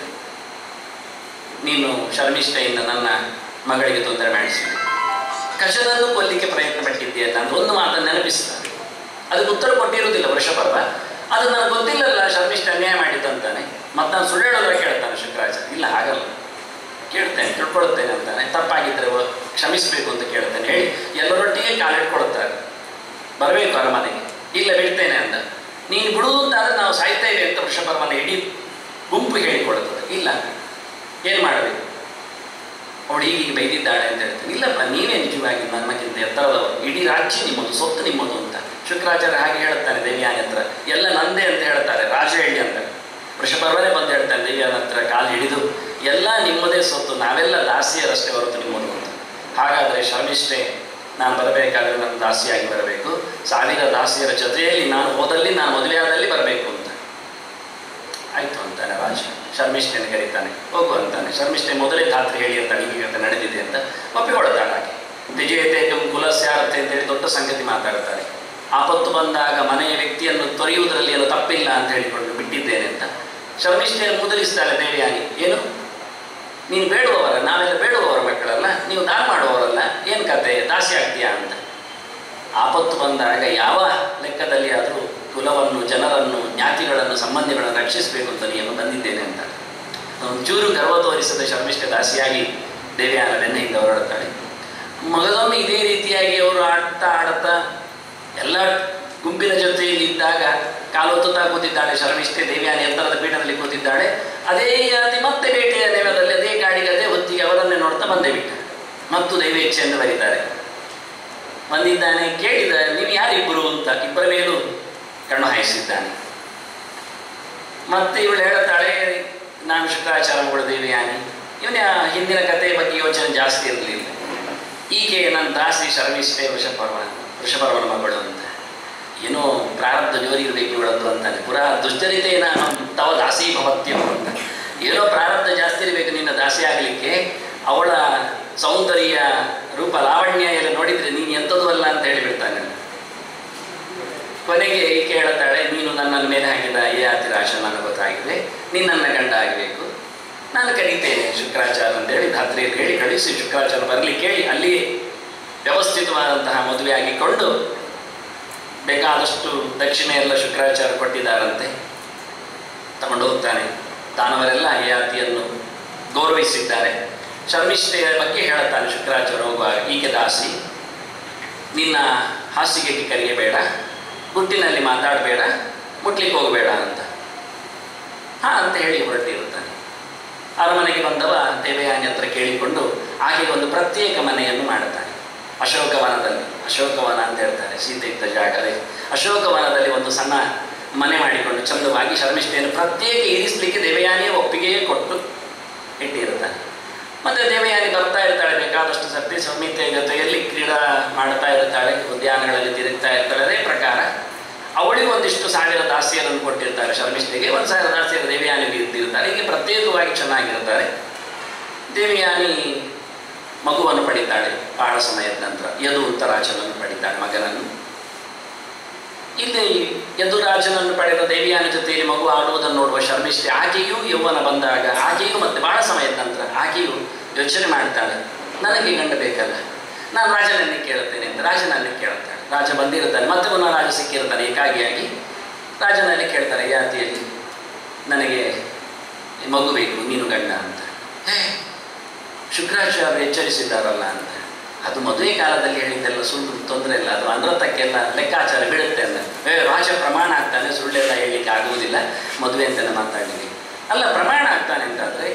ನೀನು ಶರ್ಮಿಷ್ಠೆಯಿಂದ ನನ್ನ ಮಗಳಿಗೆ ತೊಂದರೆ ಮಾಡಿಸಿದೆ ಕಶನನ್ನು ಕೊಲ್ಲಿಕ್ಕೆ ಪ್ರಯತ್ನ ಪಟ್ಟಿದ್ದೀಯಲ್ಲ ಅಂತ ಒಂದು ಮಾತನ್ನು ನೆನಪಿಸ್ತಾನೆ ಅದಕ್ಕೆ ಉತ್ತರ ಕೊಟ್ಟಿರುವುದಿಲ್ಲ ವೃಷಪರ್ವ ಅದು ನನಗೆ ಗೊತ್ತಿಲ್ಲಲ್ಲ ಶರ್ಮಿಷ್ಠ ಅನ್ಯಾಯ ಮಾಡಿದ್ದಂತಾನೆ ಮತ್ತು ನಾನು ಸುಳ್ಳು ಹೇಳೋದ್ರೆ ಕೇಳ್ತಾನೆ ಶುಕ್ರಾಚಾರ್ಯ ಇಲ್ಲ ಹಾಗಲ್ಲ ಕೇಳ್ತೇನೆ ತಿಳ್ಕೊಳ್ತೇನೆ ಅಂತಾನೆ ತಪ್ಪಾಗಿದ್ದರೆ ವ- ಕ್ಷಮಿಸಬೇಕು ಅಂತ ಕೇಳ್ತೇನೆ ಹೇಳಿ ಎಲ್ಲರೊಟ್ಟಿಗೆ ಕಾಲಿಟ್ಕೊಳ್ತಾರೆ ಬರಬೇಕು ಅರಮನೆಗೆ ಇಲ್ಲ ಬಿಡ್ತೇನೆ ಅಂತ ನೀನು ಬಿಡುವುದು ಅಂತಾದ್ರೆ ನಾವು ಸಾಯ್ತೇವೆ ಅಂತ ವೃಷಪರ್ವನ ಇಡೀ ಗುಂಪು ಹೇಳಿಕೊಡುತ್ತದೆ ಇಲ್ಲ ಏನು ಮಾಡಬೇಕು ಅವಳು ಹೀಗೆ ಬೈದಿದ್ದಾಳೆ ಅಂತ ಹೇಳ್ತಾನೆ ಇಲ್ಲಪ್ಪ ನೀವೇ ನಿಜವಾಗಿ ನನ್ನಕ್ಕಿಂತ ಎತ್ತರದವರು ಇಡೀ ರಾಜ್ಯ ನಿಮ್ಮದು ಸೊತ್ತು ನಿಮ್ಮದು ಅಂತ ಶುಕ್ರಾಚಾರ್ಯ ಹಾಗೆ ಹೇಳುತ್ತಾನೆ ದೇವಿಯಾನ ಹತ್ರ ಎಲ್ಲ ನಂದೇ ಅಂತ ಹೇಳ್ತಾರೆ ರಾಜ ಹೇಳಿ ಅಂತ ವೃಷಪರ್ವನೇ ಬಂದು ಹೇಳ್ತಾನೆ ದೇವಿಯಾನ ಹತ್ರ ಕಾಲು ಹಿಡಿದು ಎಲ್ಲ ನಿಮ್ಮದೇ ಸೊತ್ತು ನಾವೆಲ್ಲ ದಾಸಿಯರಷ್ಟೇ ಹೊರತು ನಿಮ್ಮದು ಅಂತ ಹಾಗಾದರೆ ಶರ್ಮಿಷ್ಠೆ ನಾನು ಬರಬೇಕಾದ್ರೆ ನನ್ನ ದಾಸಿಯಾಗಿ ಬರಬೇಕು ಸಾವಿರ ದಾಸಿಯರ ಜೊತೆಯಲ್ಲಿ ನಾನು ಹೋದಲ್ಲಿ ನಾನು ಮದುವೆಯಾದಲ್ಲಿ ಬರಬೇಕು ಅಂತ ಆಯ್ತು ಅಂತಾನೆ ರಾಜ ಶರ್ಮಿಷ್ಠೆಯನ್ನು ಕರೀತಾನೆ ಹೋಗು ಅಂತಾನೆ ಶರ್ಮಿಷ್ಠೆ ಮೊದಲೇ ಧಾತ್ರಿ ಹೇಳಿ ಅಂತ ಹೀಗೆ ಅಂತ ನಡೆದಿದೆ ಅಂತ ಒಪ್ಪಿಕೊಳ್ತಾಳೆ ಹಾಗೆ ವಿಜಯತೆ ಕುಲಸ್ಯಾರ್ಥ ಅಂತೇಳಿ ದೊಡ್ಡ ಸಂಗತಿ ಮಾತಾಡ್ತಾಳೆ ಆಪತ್ತು ಬಂದಾಗ ಮನೆಯ ವ್ಯಕ್ತಿಯನ್ನು ತೊರೆಯುವುದರಲ್ಲಿ ಏನು ತಪ್ಪಿಲ್ಲ ಅಂತ ಹೇಳಿಕೊಂಡು ಬಿಟ್ಟಿದ್ದೇನೆ ಅಂತ ಶರ್ಮಿಷ್ಠೆಯನ್ನು ಮುದರಿಸ್ತಾಳೆ ದೇವಿಯಾನಿ ಏನು ನೀನು ಬೇಡುವವರ ನಾವೆಲ್ಲ ಬೇಡುವವರ ಮಕ್ಕಳಲ್ಲ ನೀವು ದಾನ ಮಾಡುವವರಲ್ಲ ಏನು ಕತೆ ದಾಸಿ ಆಗ್ತೀಯಾ ಅಂತ ಆಪತ್ತು ಬಂದಾಗ ಯಾವ ಲೆಕ್ಕದಲ್ಲಿ ಆದರೂ ಕುಲವನ್ನು ಜನರನ್ನು ಜ್ಞಾತಿಗಳನ್ನು ಸಂಬಂಧಿಗಳನ್ನು ರಕ್ಷಿಸಬೇಕು ಅಂತ ನಿಯಮ ಬಂದಿದ್ದೇನೆ ಅಂತ ಒಂಚೂರು ಗರ್ವ ತೋರಿಸದೆ ಶರ್ಮಿಷ್ಠ ದಾಸಿಯಾಗಿ ದೇವಿಯಾನ ಬೆನ್ನೆಯಿಂದ ಹೊರಡುತ್ತಾಳೆ ಮಗದೊಮ್ಮೆ ಇದೇ ರೀತಿಯಾಗಿ ಅವರು ಆಡ್ತಾ ಆಡುತ್ತಾ ಎಲ್ಲ ಗುಂಪಿನ ಜೊತೆಯಲ್ಲಿ ಇದ್ದಾಗ ಕಾಲೊತ್ತುತ್ತಾ ಕೂತಿದ್ದಾಳೆ ಶರ್ಮಿಷ್ಠೆ ದೇವಿಯಾನ ಎತ್ತರದ ಪೀಠದಲ್ಲಿ ಕೂತಿದ್ದಾಳೆ ಅದೇ ಯಾತಿ ಮತ್ತೆ ಬೇಟೆಯ ನೆವದಲ್ಲಿ ಅದೇ ಗಾಡಿಗೆ ಅದೇ ಹೊತ್ತಿಗೆ ಅವರನ್ನೇ ನೋಡ್ತಾ ಬಂದೇ ಬಿಟ್ಟ ಮತ್ತು ದೈವೇಚ್ಛೆಯನ್ನು ಬರೀತಾರೆ ಬಂದಿದ್ದಾನೆ ಕೇಳಿದ ನೀವು ಯಾರಿಬ್ಬರು ಅಂತ ಇಬ್ಬರ ಮೇಲೂ ಕಣ್ಣು ಹಾಯಿಸಿದ್ದಾನೆ ಮತ್ತೆ ಇವಳು ಹೇಳುತ್ತಾಳೆ ನಾನು ಶುಕ್ರಾಚಾರ್ಯಗಳು ದೇವಿಯಾನಿ ಇವನ ಹಿಂದಿನ ಕಥೆಯ ಬಗ್ಗೆ ಯೋಚನೆ ಜಾಸ್ತಿ ಇರಲಿಲ್ಲ ಈಕೆ ನನ್ನ ದಾಸಿ ಶರ್ಮಿಷ್ಠೆ ವೃಷಪರ್ವ ವೃಷಪರ್ವನ ಮಗಳು ಅಂತ ಏನೋ ಪ್ರಾರಬ್ಧ ಜೋರಿ ಇರಬೇಕು ಇವಳದ್ದು ಅಂತಾನೆ ಪುರಾ ದುಶ್ಚರಿತೆನ ತವ ದಾಸಿ ಭವತ್ಯಂ ಅಂತ ಏನೋ ಪ್ರಾರಬ್ಧ ಜಾಸ್ತಿ ಇರಬೇಕು ನಿನ್ನ ದಾಸಿ ಆಗಲಿಕ್ಕೆ ಅವಳ ಸೌಂದರ್ಯ ರೂಪ ಲಾವಣ್ಯ ಎಲ್ಲ ನೋಡಿದ್ರೆ ನೀನು ಎಂಥದ್ದು ಅಲ್ಲ ಅಂತ ಹೇಳಿಬಿಡ್ತಾನೆ ಕೊನೆಗೆ ಈಕೆ ಹೇಳ್ತಾಳೆ ನೀನು ನನ್ನನ್ನು ಮೇಲೆ ಹಾಕಿದ ಈ ಆತಿರಾಶ ನನಗೆ ಗೊತ್ತಾಗಿದೆ ನೀನು ನನ್ನ ಗಂಡ ಆಗಬೇಕು ನಾನು ಕರೀತೇನೆ ಶುಕ್ರಾಚಾರ್ಯ ಅಂತೇಳಿ ಧಾತ್ರಿಯಲ್ಲಿ ಹೇಳಿ ಕಳಿಸಿ ಶುಕ್ರಾಚಾರ್ಯ ಬರಲಿಕ್ಕೆ ಹೇಳಿ ಅಲ್ಲಿ ವ್ಯವಸ್ಥಿತವಾದಂತಹ ಮದುವೆ ಆಗಿಕೊಂಡು ಬೇಕಾದಷ್ಟು ದಕ್ಷಿಣೆ ಎಲ್ಲ ಶುಕ್ರಾಚಾರ್ಯ ಕೊಟ್ಟಿದ್ದಾರಂತೆ ತಗೊಂಡು ಹೋಗ್ತಾನೆ ತಾನವರೆಲ್ಲ ಯಯಾತಿಯನ್ನು ಗೌರವಿಸಿದ್ದಾರೆ ಶರ್ಮಿಷ್ಠೆಯ ಬಗ್ಗೆ ಹೇಳುತ್ತಾನೆ ಶುಕ್ರಾಚಾರ್ಯ ಹೋಗುವಾಗ ಈಕೆ ದಾಸಿ ನಿನ್ನ ಹಾಸಿಗೆಗೆ ಕರೆಯಬೇಡ ಗುಟ್ಟಿನಲ್ಲಿ ಮಾತಾಡಬೇಡ ಮುಟ್ಲಿಕ್ಕೆ ಹೋಗಬೇಡ ಅಂತ ಹಾ ಅಂತ ಹೇಳಿ ಹೊರಟಿರುತ್ತಾನೆ ಅರಮನೆಗೆ ಬಂದವ ದೇವಯಾನಿ ಹತ್ರ ಕೇಳಿಕೊಂಡು ಆಕೆಗೆ ಒಂದು ಪ್ರತ್ಯೇಕ ಮನೆಯನ್ನು ಮಾಡುತ್ತಾನೆ ಅಶೋಕವನದಲ್ಲಿ ಅಶೋಕವನ ಅಂತ ಹೇಳ್ತಾರೆ ಸೀತೆ ಇದ್ದ ಜಾಗ ಅದೇ ಅಶೋಕವನದಲ್ಲಿ ಒಂದು ಸಣ್ಣ ಮನೆ ಮಾಡಿಕೊಂಡು ಚಂದವಾಗಿ ಶರ್ಮಿಷ್ಠೆಯನ್ನು ಪ್ರತ್ಯೇಕ ಇರಿಸಲಿಕ್ಕೆ ದೇವಯಾನಿಯ ಒಪ್ಪಿಗೆಯೇ ಕೊಟ್ಟು ಇಟ್ಟಿರುತ್ತಾನೆ ಮತ್ತೆ ದೇವಯಾನಿ ಬರ್ತಾ ಇರ್ತಾಳೆ ಬೇಕಾದಷ್ಟು ಸರ್ತಿ ಸಂಹಿತೆಯ ಜೊತೆಯಲ್ಲಿ ಕ್ರೀಡಾ ಮಾಡ್ತಾ ಇರ್ತಾಳೆ ಉದ್ಯಾನಗಳಲ್ಲಿ ತಿರುಗ್ತಾ ಇರ್ತಾಳೆ ಅದೇ ಪ್ರಕಾರ ಅವಳಿಗೆ ಒಂದಿಷ್ಟು ಸಾವಿರ ದಾಸಿಯರನ್ನು ಕೊಟ್ಟಿರ್ತಾರೆ ಶರ್ಮಿಷ್ಠೆಗೆ ಒಂದು ಸಾವಿರ ದಾಸಿಯರ ದೇವಯಾನಿಗೆ ಇರ್ತಿರ್ತಾರೆ ಹೀಗೆ ಪ್ರತ್ಯೇಕವಾಗಿ ಚೆನ್ನಾಗಿರ್ತಾರೆ ದೇವಯಾನಿ ಮಗುವನ್ನು ಪಡಿತಾಳೆ ಬಹಳ ಸಮಯದ ನಂತರ ಯದು ಉತ್ತರಾಜನನ್ನು ಪಡಿತಾಳೆ ಮಗನನ್ನು ಇಲ್ಲಿ ಯದುರಾಜನನ್ನು ಪಡೆದ ದೇವಿಯಾನ ಜೊತೆಯಲ್ಲಿ ಮಗು ಆಡುವುದನ್ನು ನೋಡುವ ಶರ್ಮಿಷ್ಠೆ ಆಕೆಯೂ ಯೌವನ ಬಂದಾಗ ಆಕೆಯೂ ಮತ್ತೆ ಬಹಳ ಸಮಯದ ನಂತರ ಆಕೆಯು ಯೋಚನೆ ಮಾಡ್ತಾಳೆ ನನಗೆ ಗಂಡ ಬೇಕಲ್ಲ ನಾನು ರಾಜನನ್ನೇ ಕೇಳುತ್ತೇನೆ ಅಂತ ರಾಜನನ್ನೇ ಕೇಳುತ್ತಾಳೆ ರಾಜ ಬಂದಿರುತ್ತಾನೆ ಮತ್ತೆ ಪುನಃ ರಾಜ ಸಿಕ್ಕಿರ್ತಾನೆ ಏಕಾಗಿಯಾಗಿ ರಾಜನಲ್ಲಿ ಕೇಳ್ತಾರೆ ಯಾತಿಯಲ್ಲಿ ನನಗೆ ಮಗು ಬೇಕು ನೀನು ಗಂಡ ಅಂತ ಹೇ ಶುಕ್ರಾಚಾರ್ಯ ಎಚ್ಚರಿಸಿದ್ದಾರಲ್ಲ ಅಂತ ಅದು ಮದುವೆ ಕಾಲದಲ್ಲಿ ಹೇಳಿದ್ದೆಲ್ಲ ಸುಳ್ಳು ತೊಂದರೆ ಇಲ್ಲ ಅದು ಅನೃತಕ್ಕೆಲ್ಲ ಲೆಕ್ಕಾಚಾರ ಬೀಳುತ್ತೆ ಅಂತ ಏ ರಾಜ ಪ್ರಮಾಣ ಆಗ್ತಾನೆ ಸುಳ್ಳೆಲ್ಲ ಹೇಳಲಿಕ್ಕೆ ಆಗುವುದಿಲ್ಲ ಮದುವೆ ಅಂತೆಲ್ಲ ಮಾತಾಡಿದ್ವಿ ಅಲ್ಲ ಪ್ರಮಾಣ ಆಗ್ತಾನೆ ಅಂತಂದರೆ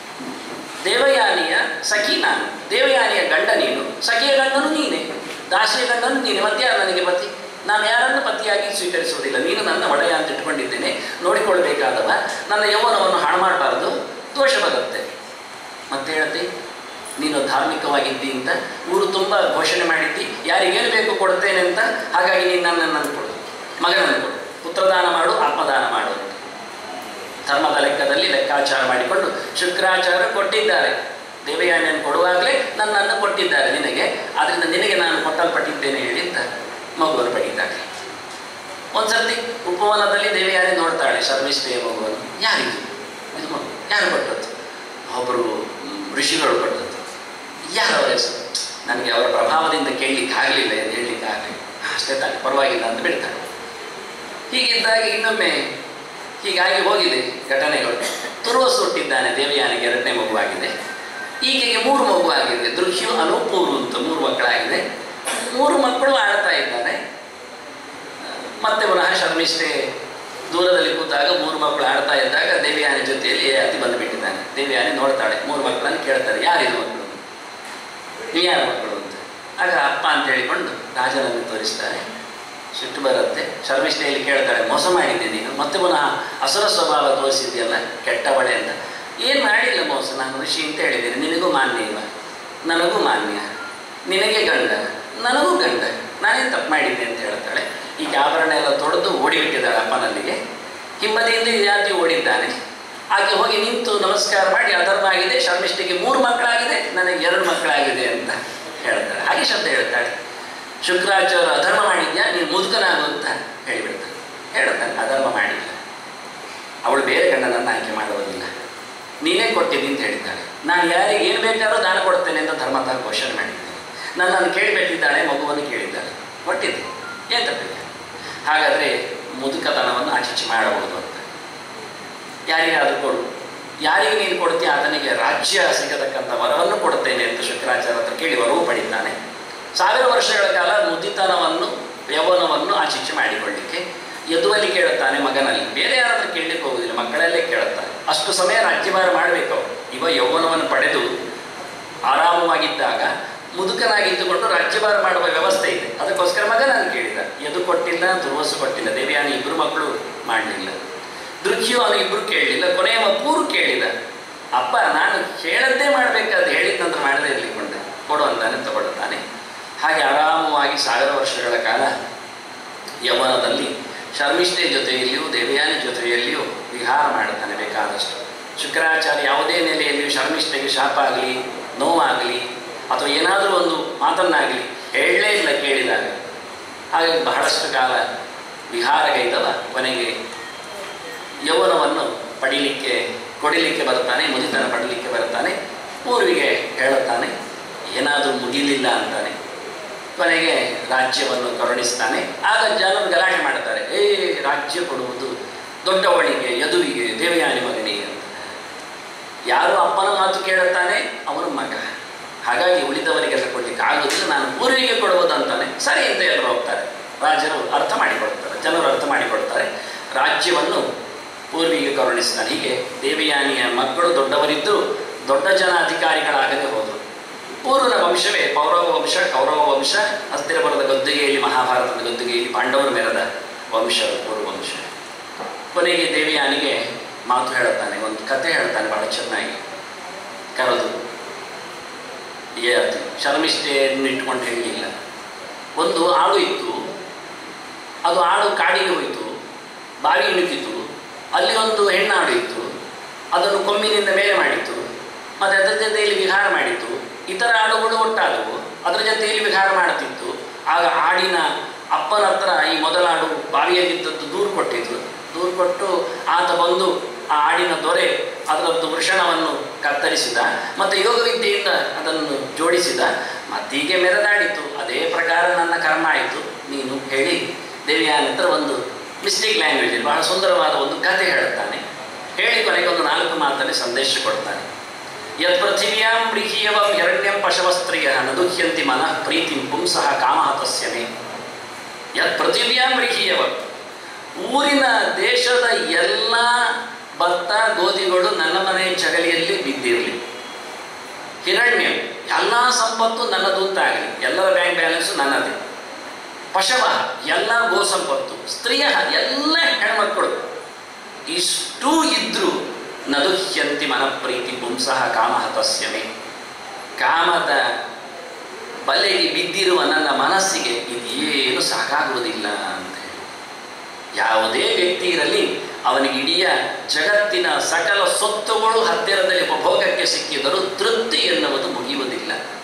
ದೇವಯಾನಿಯ ಸಖಿ ನಾನು ದೇವಯಾನಿಯ ಗಂಡ ನೀನು ಸಖಿಯ ಗಂಡನು ನೀನೇ ದಾಸಿಯ ಗಂಡನು ನೀನೆ ಮತ್ತೆ ಯಾರು ನನಗೆ ಪತಿ ನಾನು ಯಾರನ್ನು ಪತಿಯಾಗಿ ಸ್ವೀಕರಿಸುವುದಿಲ್ಲ ನೀನು ನನ್ನ ಒಡೆಯ ಅಂತ ಇಟ್ಕೊಂಡಿದ್ದೇನೆ ನೋಡಿಕೊಳ್ಬೇಕಾದವ ನನ್ನ ಯೌವನವನ್ನು ಹಾಳು ಮಾಡಬಾರ್ದು ದೋಷ ಬರುತ್ತೆ ಮತ್ತೆ ಹೇಳ್ತಿ ನೀನು ಧಾರ್ಮಿಕವಾಗಿದ್ದಿ ಅಂತ ಊರು ತುಂಬ ಘೋಷಣೆ ಮಾಡಿದ್ದಿ ಯಾರಿಗೇನು ಬೇಕು ಕೊಡ್ತೇನೆ ಅಂತ ಹಾಗಾಗಿ ನೀನು ನನ್ನನ್ನು ಕೊಡು ಮಗನನ್ನು ಕೊಡು ಪುತ್ರದಾನ ಮಾಡು ಆತ್ಮದಾನ ಮಾಡು ಅಂತ ಧರ್ಮದ ಲೆಕ್ಕದಲ್ಲಿ ಲೆಕ್ಕಾಚಾರ ಮಾಡಿಕೊಂಡು ಶುಕ್ರಾಚಾರ್ಯ ಕೊಟ್ಟಿದ್ದಾರೆ ದೇವಯಾನಿಯನ್ನು ಕೊಡುವಾಗಲೇ ನನ್ನನ್ನು ಕೊಟ್ಟಿದ್ದಾರೆ ನಿನಗೆ ಆದ್ದರಿಂದ ನಿನಗೆ ನಾನು ಕೊಟ್ಟಲ್ಪಟ್ಟಿದ್ದೇನೆ ಹೇಳಿದ್ದ ಮಗುವನ್ನು ಪಡೀತಾಳೆ ಒಂದ್ಸರ್ತಿ ಉಪವನದಲ್ಲಿ ದೇವಿಯಾರಿ ನೋಡ್ತಾಳೆ ಶರ್ಮಿಷ್ಠೆಯ ಮಗುವನ್ನು ಯಾರಿದು ಇದು ಮಗು ಯಾರು ಕೊಟ್ಟದ್ದು ಒಬ್ಬರು ಋಷಿಗಳು ಕೊಟ್ಟದ್ದು ಯಾರು ಅವರ ಹೆಸರು ನನಗೆ ಅವರ ಪ್ರಭಾವದಿಂದ ಕೇಳಲಿಕ್ಕೆ ಆಗಲಿಲ್ಲ ಎಂದು ಹೇಳಲಿಕ್ಕೆ ಆಗಲಿಲ್ಲ ಅಷ್ಟೇ ತಾನೆ ಪರವಾಗಿಲ್ಲ ಅಂತ ಬಿಡ್ತಾಳೆ ಹೀಗಿದ್ದಾಗ ಇನ್ನೊಮ್ಮೆ ಹೀಗಾಗಿ ಹೋಗಿದೆ ಘಟನೆಗಳು ತುರುವಸು ಹುಟ್ಟಿದ್ದಾನೆ ದೇವಿಯಾನಿಗೆ ಎರಡನೇ ಮಗುವಾಗಿದೆ ಈಕೆಗೆ ಮೂರು ಮಗು ಆಗಿದೆ ದೃಶ್ಯು ಅನುಪೂರು ಅಂತ ಮೂರು ಮಕ್ಕಳಾಗಿದೆ ಮೂರು ಮಕ್ಕಳು ಆಡ್ತಾ ಇದ್ದಾರೆ ಮತ್ತೆ ಪುನಃ ಶರ್ಮಿಷ್ಠೆ ದೂರದಲ್ಲಿ ಕೂತಾಗ ಮೂರು ಮಕ್ಕಳು ಆಡ್ತಾ ಇದ್ದಾಗ ದೇವಿಯಾನಿ ಜೊತೆಯಲ್ಲಿ ಅತಿ ಬಂದುಬಿಟ್ಟಿದ್ದಾನೆ ದೇವಿಯಾನಿ ನೋಡ್ತಾಳೆ ಮೂರು ಮಕ್ಕಳನ್ನು ಕೇಳ್ತಾರೆ ಯಾರಿದು ಮಕ್ಕಳು ನೀವು ಯಾರು ಮಕ್ಕಳು ಅಂತ ಆಗ ಅಪ್ಪ ಅಂತ ಹೇಳಿಕೊಂಡು ರಾಜನನ್ನು ತೋರಿಸ್ತಾರೆ ಸಿಟ್ಟು ಬರುತ್ತೆ ಶರ್ಮಿಷ್ಠೆಯಲ್ಲಿ ಕೇಳ್ತಾಳೆ ಮೋಸ ಮಾಡಿದ್ದೆ ನೀನು ಮತ್ತೆ ಪುನಃ ಅಸುರ ಸ್ವಭಾವ ತೋರಿಸಿದ್ಯಲ್ಲ ಕೆಟ್ಟವಳೆ ಅಂತ ಏನು ಮಾಡಿಲ್ಲ ಮೋಸ ನಾನು ಋಷಿ ಅಂತ ಹೇಳಿದ್ದೇನೆ ನಿನಗೂ ಮಾನ್ಯ ಇವ ನನಗೂ ಮಾನ್ಯ ನಿನಗೆ ಗಂಡ ನನಗೂ ಗಂಡ ನಾನೇನು ತಪ್ಪು ಮಾಡಿದ್ದೆ ಅಂತ ಹೇಳ್ತಾಳೆ ಈಗ ಆಭರಣ ಎಲ್ಲ ತೊಡೆದು ಓಡಿಬಿಟ್ಟಿದ್ದಾಳೆ ಅಪ್ಪನಲ್ಲಿಗೆ ಹಿಂಬದಿಯಿಂದ ಈ ಜಾತಿ ಓಡಿದ್ದಾನೆ ಆಕೆ ಹೋಗಿ ನಿಂತು ನಮಸ್ಕಾರ ಮಾಡಿ ಅಧರ್ಮ ಆಗಿದೆ ಶರ್ಮಿಷ್ಠಿಗೆ ಮೂರು ಮಕ್ಕಳಾಗಿದೆ ನನಗೆ ಎರಡು ಮಕ್ಕಳಾಗಿದೆ ಅಂತ ಹೇಳ್ತಾಳೆ ಹಾಗೆ ಶಬ್ದ ಹೇಳ್ತಾಳೆ ಶುಕ್ರಾಚಾರ್ಯ ಅಧರ್ಮ ಮಾಡಿದ್ಯಾ ನೀನು ಮುದುಕನಾಗು ಅಂತ ಹೇಳಿಬಿಡ್ತಾನೆ ಹೇಳ್ತಾನೆ ಅಧರ್ಮ ಮಾಡಿಲ್ಲ ಅವಳು ಬೇರೆ ಗಂಡನನ್ನು ಆಯ್ಕೆ ಮಾಡುವುದಿಲ್ಲ ನೀನೇ ಕೊಟ್ಟಿದ್ದಿ ಅಂತ ಹೇಳಿದ್ದಾಳೆ ನಾನು ಯಾರಿಗೆ ಏನು ಬೇಕಾದ್ರೂ ದಾನ ಕೊಡ್ತೇನೆ ಅಂತ ಧರ್ಮದ ಘೋಷಣೆ ಮಾಡಿದ್ದೇನೆ ನನ್ನನ್ನು ಕೇಳಿಬಿಟ್ಟಿದ್ದಾಳೆ ಮಗುವನ್ನು ಕೇಳಿದ್ದಾಳೆ ಕೊಟ್ಟಿದ್ದೆ ಏನು ತಪ್ಪಿಲ್ಲ ಹಾಗಾದರೆ ಮುದುಕತನವನ್ನು ಆಚೀಚೆ ಮಾಡಬಹುದು ಅಂತ ಯಾರಿಗಾದರೂ ಕೊಡು ಯಾರಿಗೆ ನೀನು ಕೊಡ್ತೀಯ ಆತನಿಗೆ ರಾಜ್ಯ ಸಿಗತಕ್ಕಂಥ ವರವನ್ನು ಕೊಡುತ್ತೇನೆ ಅಂತ ಶುಕ್ರಾಚಾರ್ಯ ಹತ್ರ ಕೇಳಿ ವರವು ಪಡಿತಾನೆ ಸಾವಿರ ವರ್ಷಗಳ ಕಾಲ ಮುದಿತನವನ್ನು ಯೌವನವನ್ನು ಆಚೀಚೆ ಮಾಡಿಕೊಳ್ಳಿಕ್ಕೆ ಯದುವಲ್ಲಿ ಕೇಳುತ್ತಾನೆ ಮಗನಲ್ಲಿ ಬೇರೆ ಯಾರಾದ್ರೂ ಕೇಳಲಿಕ್ಕೆ ಹೋಗುದಿಲ್ಲ ಮಕ್ಕಳಲ್ಲೇ ಕೇಳುತ್ತಾರೆ ಅಷ್ಟು ಸಮಯ ರಾಜ್ಯಭಾರ ಮಾಡಬೇಕು ಅವರು ಇವ ಯೌವನವನ್ನು ಪಡೆದು ಆರಾಮವಾಗಿದ್ದಾಗ ಮುದುಕನಾಗಿದ್ದುಕೊಂಡು ರಾಜ್ಯಭಾರ ಮಾಡುವ ವ್ಯವಸ್ಥೆ ಇದೆ ಅದಕ್ಕೋಸ್ಕರ ಮಗನನ್ನು ಕೇಳಿದ ಯದು ಕೊಟ್ಟಿಲ್ಲ ದುರ್ವಸು ಕೊಟ್ಟಿಲ್ಲ ದೇವಿಯಾನಿ ಇಬ್ಬರು ಮಕ್ಕಳು ಮಾಡಲಿಲ್ಲ ದೃಶ್ಯು ಅವನು ಇಬ್ಬರು ಕೇಳಲಿಲ್ಲ ಕೊನೆಯ ಪೂರು ಕೇಳಿದ ಅಪ್ಪ ನಾನು ಹೇಳದ್ದೇ ಮಾಡಬೇಕಾದ ಹೇಳಿದ ನಂತರ ಮಾಡದೇ ಇರಲಿಕ್ಕೊಂಡೆ ಕೊಡು ಅಂತಾನೆ ತಗೊಳ್ತಾನೆ ಹಾಗೆ ಆರಾಮವಾಗಿ ಸಾವಿರ ವರ್ಷಗಳ ಕಾಲ ಯೌವನದಲ್ಲಿ ಶರ್ಮಿಷ್ಠೆ ಜೊತೆಯಲ್ಲಿಯೂ ದೇವಯಾನಿ ಜೊತೆಯಲ್ಲಿಯೂ ವಿಹಾರ ಮಾಡುತ್ತಾನೆ ಬೇಕಾದಷ್ಟು ಶುಕ್ರಾಚಾರ್ಯ ಯಾವುದೇ ನೆಲೆಯಲ್ಲಿಯೂ ಶರ್ಮಿಷ್ಠೆಗೆ ಶಾಪ ಆಗಲಿ ನೋವಾಗಲಿ ಅಥವಾ ಏನಾದರೂ ಒಂದು ಮಾತನ್ನಾಗಲಿ ಹೇಳಲೇ ಇಲ್ಲ ಕೇಳಿದಾಗ ಹಾಗೆ ಬಹಳಷ್ಟು ಕಾಲ ವಿಹಾರಗೈದವ ಕೊನೆಗೆ ಯೌವನವನ್ನು ಪಡೀಲಿಕ್ಕೆ ಕೊಡಲಿಕ್ಕೆ ಬರ್ತಾನೆ ಮುದಿತನ ಪಡಲಿಕ್ಕೆ ಬರ್ತಾನೆ ಪೂರ್ವಿಗೆ ಹೇಳುತ್ತಾನೆ ಏನಾದರೂ ಮುಗಿಲಿಲ್ಲ ಅಂತಾನೆ ಕೊನೆಗೆ ರಾಜ್ಯವನ್ನು ಕರುಣಿಸ್ತಾನೆ ಆಗ ಜನರು ಗಲಾಟೆ ಮಾಡ್ತಾರೆ ಏ ರಾಜ್ಯ ಕೊಡುವುದು ದೊಡ್ಡವಳಿಗೆ ಯದುವಿಗೆ ದೇವಯಾನಿ ಮಗನಿಗೆ ಅಂತ ಯಾರು ಅಪ್ಪನ ಮಾತು ಕೇಳುತ್ತಾನೆ ಅವನು ಮಗ ಹಾಗಾಗಿ ಉಳಿದವರಿಗೆಲ್ಲ ಕೊಡ್ಲಿಕ್ಕೆ ಆಗುದಿಲ್ಲ ನಾನು ಪೂರ್ವಿಗೆ ಕೊಡುವುದು ಅಂತಾನೆ ಸರಿ ಅಂತ ಎಲ್ಲರೂ ಹೋಗ್ತಾರೆ ರಾಜರು ಅರ್ಥ ಮಾಡಿಕೊಳ್ತಾರೆ ಜನರು ಅರ್ಥ ಮಾಡಿಕೊಳ್ತಾರೆ ರಾಜ್ಯವನ್ನು ಪೂರ್ವಿಗೆ ಕರುಣಿಸ್ತಾನೆ ಹೀಗೆ ದೇವಯಾನಿಯ ಮಕ್ಕಳು ದೊಡ್ಡವರಿದ್ದರೂ ದೊಡ್ಡ ಜನ ಅಧಿಕಾರಿಗಳಾಗದೆ ಹೋದರು ಪೂರ್ವನ ವಂಶವೇ ಪೌರವ ವಂಶ ಕೌರವ ವಂಶ ಅಸ್ಥಿರಪುರದ ಗದ್ದುಗೆಯಲ್ಲಿ ಮಹಾಭಾರತದ ಗದ್ದುಗೆಯಲ್ಲಿ ಪಾಂಡವರು ಮೆರೆದ ವಂಶ ಪೂರ್ವ ವಂಶ ಕೊನೆಗೆ ದೇವಿಯಾನಿಗೆ ಮಾತು ಹೇಳುತ್ತಾನೆ ಒಂದು ಕತೆ ಹೇಳ್ತಾನೆ ಬಹಳ ಚೆನ್ನಾಗಿ ಕರೆದು ಏ ಶರ್ಮಿಷ್ಠೆಯನ್ನು ಇಟ್ಕೊಂಡು ಹೇಳಲಿಲ್ಲ ಒಂದು ಆಡು ಇತ್ತು ಅದು ಆಡು ಕಾಡಿಗೆ ಹೋಯಿತು ಬಾವಿ ಇಣುಕಿತು ಅಲ್ಲಿ ಒಂದು ಹೆಣ್ಣಾಡು ಇತ್ತು ಅದನ್ನು ಕೊಂಬಿನಿಂದ ಮೇಲೆ ಮಾಡಿತ್ತು ಮತ್ತು ಅದರ ಜೊತೆಯಲ್ಲಿ ವಿಹಾರ ಮಾಡಿತ್ತು ಇತರ ಆಡುಗಳು ಒಟ್ಟಾದವು ಅದರ ಜೊತೆಯಲ್ಲಿ ವಿಹಾರ ಮಾಡುತ್ತಿತ್ತು ಆಗ ಆಡಿನ ಅಪ್ಪನ ಹತ್ರ ಈ ಮೊದಲಾಡು ಬಾವಿಯಲ್ಲಿದ್ದದ್ದು ದೂರು ಕೊಟ್ಟಿತ್ತು ದೂರು ಕೊಟ್ಟು ಆತ ಬಂದು ಆ ಆಡಿನ ದೊರೆ ಅದರದ್ದು ವೃಷಣವನ್ನು ಕತ್ತರಿಸಿದ ಮತ್ತು ಯೋಗವಿದ್ಯೆಯಿಂದ ಅದನ್ನು ಜೋಡಿಸಿದ ಮತ್ತೀಗೆ ಮೆರೆದಾಡಿತು ಅದೇ ಪ್ರಕಾರ ನನ್ನ ಕರ್ಮ ಆಯಿತು ನೀನು ಹೇಳಿ ದೇವಿಯಾನ ಹತ್ರ ಒಂದು ಮಿಸ್ಟೇಕ್ ಲ್ಯಾಂಗ್ವೇಜ್ ಬಹಳ ಸುಂದರವಾದ ಒಂದು ಕತೆ ಹೇಳುತ್ತಾನೆ ಹೇಳಿ ಕೊನೆಗೆ ಒಂದು ನಾಲ್ಕು ಮಾತಲ್ಲಿ ಸಂದೇಶ ಕೊಡ್ತಾನೆ ಯತ್ ಪೃಥಿವ್ಯಾಂ ಮೃಹೀಯವಂ ಹಿರಣ್ಯಂ ಪಶವಸ್ತ್ರಿಯ ನದುಹ್ಯಂತಿ ಮನಃ ಪ್ರೀತಿಂ ಪುಂಸಃ ಕಾಮಃ ತಸ್ಯಮೇ ಯತ್ ಪೃಥಿವ್ಯಾಂ ಮೃಹೀಯವಂ ಊರಿನ ದೇಶದ ಎಲ್ಲ ಭತ್ತ ಗೋಧಿಗಳು ನನ್ನ ಮನೆ ಜಗಲಿಯಲ್ಲಿ ಬಿದ್ದಿರಲಿ ಹಿರಣ್ಯ ಎಲ್ಲ ಸಂಪತ್ತು ನನ್ನದು ಅಂತ ಆಗಲಿ ಎಲ್ಲರ ಬ್ಯಾಂಕ್ ಬ್ಯಾಲೆನ್ಸು ನನ್ನದೇ ಪಶವ ಎಲ್ಲ ಗೋ ಸಂಪತ್ತು ಸ್ತ್ರೀಯ ಎಲ್ಲ ಹೆಣ್ಮಕ್ಕಳು ಇಷ್ಟೂ ಇದ್ರೂ ನದುಹ್ಯಂತಿ ಮನಪ್ರೀತಿ ಪುಂಸಃ ಕಾಮಃ ತಸ್ಯಮೇ ಕಾಮದ ಬಲೆಗೆ ಬಿದ್ದಿರುವ ನನ್ನ ಮನಸ್ಸಿಗೆ ಇದೇನು ಸಾಕಾಗುವುದಿಲ್ಲ ಅಂತ ಹೇಳಿ ಯಾವುದೇ ವ್ಯಕ್ತಿ ಇರಲಿ ಅವನಿಗೆ ಇಡೀ ಜಗತ್ತಿನ ಸಕಲ ಸೊತ್ತುಗಳು ಹತ್ತಿರದಲ್ಲಿ ಉಪಭೋಗಕ್ಕೆ ಸಿಕ್ಕಿದರೂ ತೃಪ್ತಿ ಎನ್ನುವುದು ಮುಗಿಯುವುದಿಲ್ಲ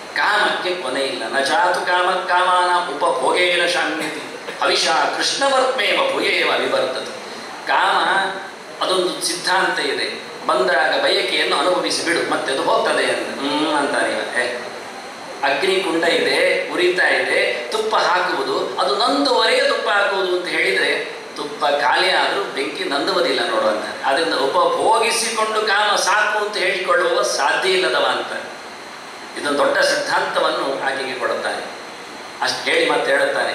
ಕಾಮಕ್ಕೆ ಕೊನೆ ಇಲ್ಲ ನ ಜಾತು ಕಾಮ ಕಾಮಾನ ಉಪಭೋಗೇನ ಶಾಮ್ಯತಿ ಹವಿಷ ಕೃಷ್ಣವರ್ಮೇವ ಭೂಯೇವ ವಿವರ್ತದೆ ಕಾಮ ಅದೊಂದು ಸಿದ್ಧಾಂತ ಇದೆ ಬಂದಾಗ ಬಯಕೆಯನ್ನು ಅನುಭವಿಸಿ ಬಿಡು ಮತ್ತೆ ಅದು ಹೋಗ್ತದೆ ಅಂತ ಹ್ಮ್ ಅಂತಾನೆ ಇವ. ಏ ಅಗ್ನಿಕುಂಡ ಇದೆ ಉರಿತಾ ಇದೆ ತುಪ್ಪ ಹಾಕುವುದು ಅದು ನಂದುವರೆಗೆ ತುಪ್ಪ ಹಾಕುವುದು ಅಂತ ಹೇಳಿದರೆ ತುಪ್ಪ ಖಾಲಿ ಆದರೂ ಬೆಂಕಿ ನಂದುವುದಿಲ್ಲ ನೋಡು ಅಂತಾನೆ ಅದರಿಂದ ಉಪಭೋಗಿಸಿಕೊಂಡು ಕಾಮ ಸಾಕು ಅಂತ ಹೇಳಿಕೊಳ್ಳುವ ಸಾಧ್ಯ ಇಲ್ಲದವ ಅಂತಾನೆ ಇದೊಂದು ದೊಡ್ಡ ಸಿದ್ಧಾಂತವನ್ನು ಆಕೆಗೆ ಕೊಡುತ್ತಾನೆ ಅಷ್ಟು ಹೇಳಿ ಮತ್ತೆ ಹೇಳುತ್ತಾನೆ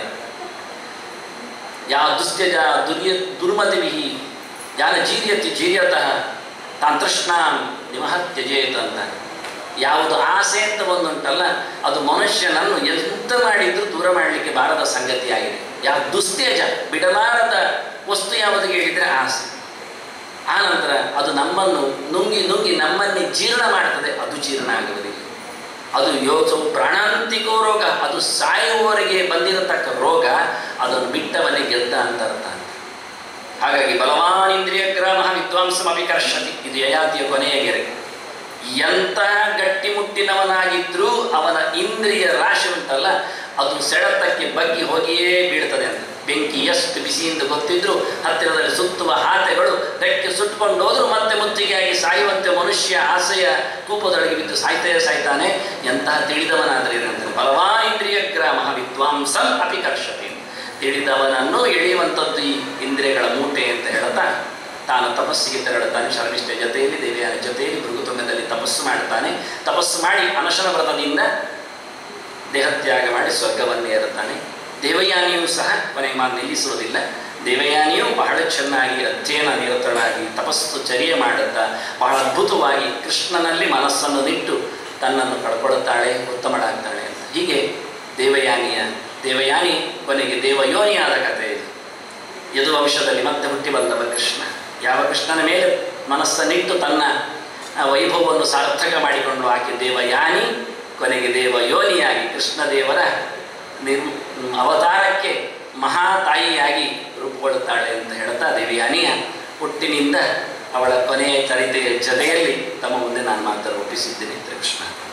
ಯಾ ದುಸ್ತ್ಯಜ ದುರ್ಯ ದುರ್ಮತಿವಿಹಿ ಯಾನ ಜೀರ್ಯತಿ ಜೀರ್ಯತಃ ತಾನ್ ತೃಷ್ಣಾಂ ನಿಮಹ ತ್ಯಜೇತ ಅಂತ ಯಾವುದು ಆಸೆ ಅಂತ ಒಂದುಂಟಲ್ಲ ಅದು ಮನುಷ್ಯನನ್ನು ಎಂತ ಮಾಡಿದ್ರೂ ದೂರ ಮಾಡಲಿಕ್ಕೆ ಬಾರದ ಸಂಗತಿಯಾಗಿದೆ ಯಾವ ದುಸ್ತೇಜ ಬಿಡಲಾರದ ವಸ್ತು ಯಾವುದು ಹೇಳಿದರೆ ಆಸೆ ಆ ನಂತರ ಅದು ನಮ್ಮನ್ನು ನುಂಗಿ ನುಂಗಿ ನಮ್ಮನ್ನೇ ಜೀರ್ಣ ಮಾಡ್ತದೆ ಅದು ಜೀರ್ಣ ಆಗುವುದಿಲ್ಲ ಅದು ಯೋಚವು ಪ್ರಾಣಾಂತಿಕೋ ರೋಗ ಅದು ಸಾಯುವವರೆಗೆ ಬಂದಿರತಕ್ಕ ರೋಗ ಅದನ್ನು ಬಿಟ್ಟವನೇ ಗೆದ್ದ ಅಂತ ಅರ್ಥ ಅಂತ ಹಾಗಾಗಿ ಬಲವಾನ್ ಇಂದ್ರಿಯ ಗ್ರಾಮ ವಿದ್ವಾಂಸಂ ಅಭಿಕರ್ಷತಿ ಇದು ಯಯಾತಿಯ ಕೊನೆಯ ಗೆರೆ ಎಂತಹ ಗಟ್ಟಿಮುಟ್ಟಿನವನಾಗಿದ್ರೂ ಅವನ ಇಂದ್ರಿಯ ರಾಶಿ ಉಂಟಲ್ಲ ಅದು ಸೆಳೆತಕ್ಕೆ ಬಗ್ಗಿ ಹೋಗಿಯೇ ಬೀಳ್ತದೆ ಅಂತ ಬೆಂಕಿ ಎಷ್ಟು ಬಿಸಿಯಿಂದ ಗೊತ್ತಿದ್ರು ಹತ್ತಿರದಲ್ಲಿ ಸುತ್ತುವ ಹಾತೆಗಳು ರೆಕ್ಕೆ ಸುಟ್ಕೊಂಡು ಹೋದ್ರು ಮತ್ತೆ ಮುತ್ತಿಗೆಯಾಗಿ ಸಾಯುವಂತೆ ಮನುಷ್ಯ ಆಸೆಯ ಕೂಪದೊಳಗೆ ಬಿದ್ದು ಸಾಯ್ತೇ ಸಾಯ್ತಾನೆ ಎಂತಹ ತಿಳಿದವನಾದರೆ ಏನಂತಾರೆ ಬಲವಾ ಇಂದ್ರಿಯ ಗ್ರಾಮ ವಿದ್ವಾಂಸಂ ಅಪಿಕರ್ಷತೆ ತಿಳಿದವನನ್ನು ಎಳೆಯುವಂಥದ್ದು ಈ ಇಂದ್ರಿಯಗಳ ಮೂಟೆ ಅಂತ ಹೇಳ್ತಾ ತಾನು ತಪಸ್ಸಿಗೆ ತೆರಳುತ್ತಾನೆ ಶರಣಿಷ್ಠೆ ಜೊತೆಯಲ್ಲಿ ದೇವಿಯರ ಜೊತೆಯಲ್ಲಿ ಭೃಗುತುಂಗದಲ್ಲಿ ತಪಸ್ಸು ಮಾಡುತ್ತಾನೆ ತಪಸ್ಸು ಮಾಡಿ ಅನಶನ ವ್ರತದಿಂದ ದೇಹತ್ಯಾಗ ಮಾಡಿ ಸ್ವರ್ಗವನ್ನು ಏರುತ್ತಾನೆ ದೇವಯಾನಿಯೂ ಸಹ ಕೊನೆಗೆ ಮಾತು ನಿಲ್ಲಿಸುವುದಿಲ್ಲ ದೇವಯಾನಿಯು ಬಹಳ ಚೆನ್ನಾಗಿ ಅಧ್ಯಯನ ನಿರತನಾಗಿ ತಪಸ್ಸು ಚರ್ಯೆ ಮಾಡುತ್ತಾ ಬಹಳ ಅದ್ಭುತವಾಗಿ ಕೃಷ್ಣನಲ್ಲಿ ಮನಸ್ಸನ್ನು ನಿಟ್ಟು ತನ್ನನ್ನು ಕಳ್ಕೊಳ್ಳುತ್ತಾಳೆ ಉತ್ತಮಳಾಗ್ತಾಳೆ ಅಂತ ಹೀಗೆ ದೇವಯಾನಿಯ ದೇವಯಾನಿ ಕೊನೆಗೆ ದೇವಯೋನಿಯಾದ ಕಥೆ ಇದು ಯದುವಂಶದಲ್ಲಿ ಮತ್ತೆ ಹುಟ್ಟಿ ಬಂದವ ಕೃಷ್ಣ ಯಾವ ಕೃಷ್ಣನ ಮೇಲೆ ಮನಸ್ಸನ್ನಿಟ್ಟು ತನ್ನ ಆ ವೈಭವವನ್ನು ಸಾರ್ಥಕ ಮಾಡಿಕೊಂಡು ಆಕೆ ದೇವಯಾನಿ ಕೊನೆಗೆ ದೇವಯೋನಿಯಾಗಿ ಕೃಷ್ಣದೇವರ ನಿರ್ ಅವತಾರಕ್ಕೆ ಮಹಾತಾಯಿಯಾಗಿ ರೂಪುಗೊಳ್ಳುತ್ತಾಳೆ ಅಂತ ಹೇಳ್ತಾ ದೇವಯಾನಿಯ ಹುಟ್ಟಿನಿಂದ ಅವಳ ಕೊನೆಯ ಚರಿತೆಯ ಜೊತೆಯಲ್ಲಿ ತಮ್ಮ ಮುಂದೆ ನಾನು ಮಾತನ್ನು ಒಪ್ಪಿಸಿದ್ದೇನೆ ಕೃಷ್ಣ